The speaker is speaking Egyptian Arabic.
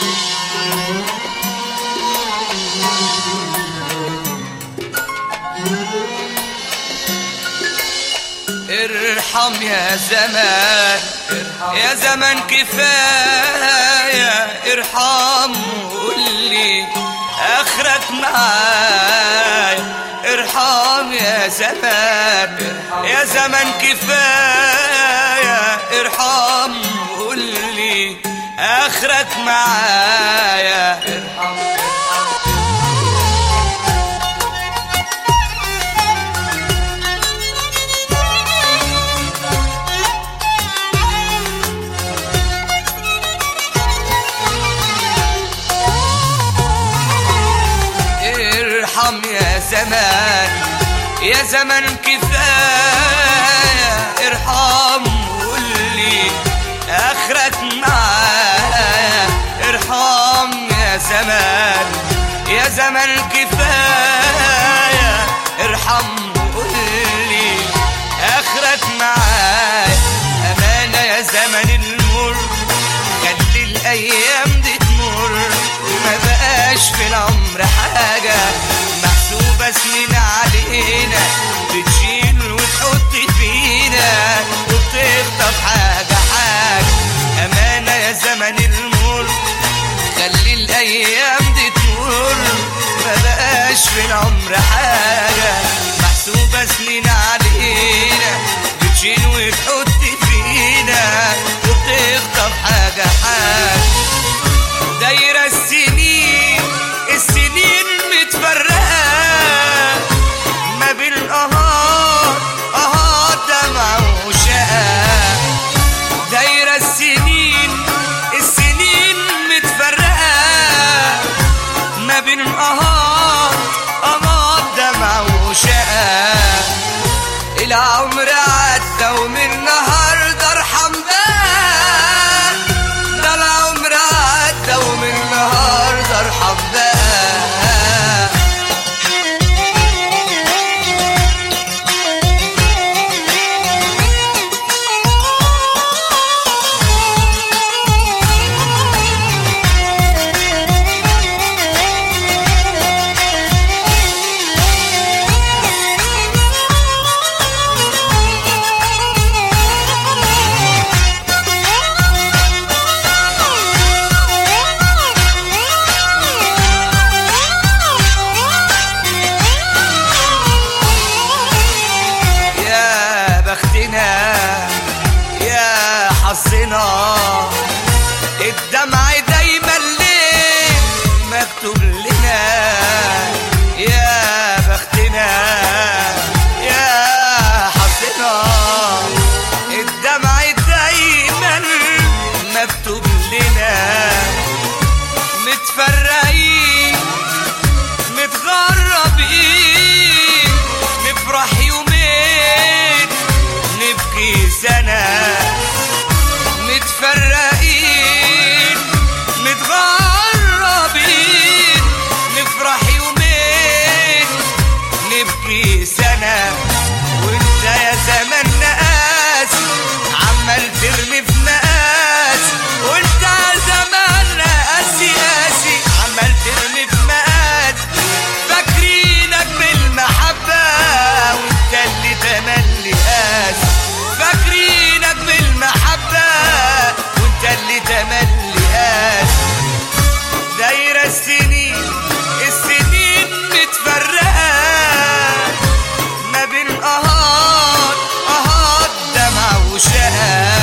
ارحم يا زمان يا زمان كفاية ارحم وقولي اخرك معايا ارحم يا زمان يا زمان كفاية ارحم وقولي اخرك معايا ارحم ارحم يا زمان يا زمان كفاية ارحم وقولي اخرك معايا ارحم يا زمان يا زمان كفاية ارحم وقولي اخرك معايا امانة يا زمن المر خلي الايام دي تمر ما بقاش في العمر حاجة محسوبة سنين علينا بتشيل وتحط فينا وبتخطف حاجة حاجة أمانة يا زمن المر خلي الأيام دي تمر ما بقاش في العمر حاجة محسوبة سنين علينا بتشيل وتحط فينا وبتخطف حاجة حاجة دايرة السنين السنين متفرقة ما بين القهار قهار دمع وشقة دايرة السنين السنين متفرقة ما بين القهار قهار دمع وشقة العمر عدى ومن النهارده ارحم بقى ده العمر عدى ومن النهارده ارحم بقى يا بختنا يا حظنا الدمع دايما ليه مكتوب لنا يا بختنا يا حظنا الدمع دايما مكتوب لنا متفرقين متغربين نفرح يومين نبكي سنة متفرقين متغربين نفرح يومين نبكي سنة وانت يا زمان نقاس عمال ترمي في مقاس وانت يا زمان قاسي قاسي عمال ترمي في مقاس فاكرينك بالمحبة وانت اللي تملي قاس فاكرينك بالمحبة وانت اللي تملي قاس دايرة السنين السنين متفرقة ما بين قهار قهار دمع وشقة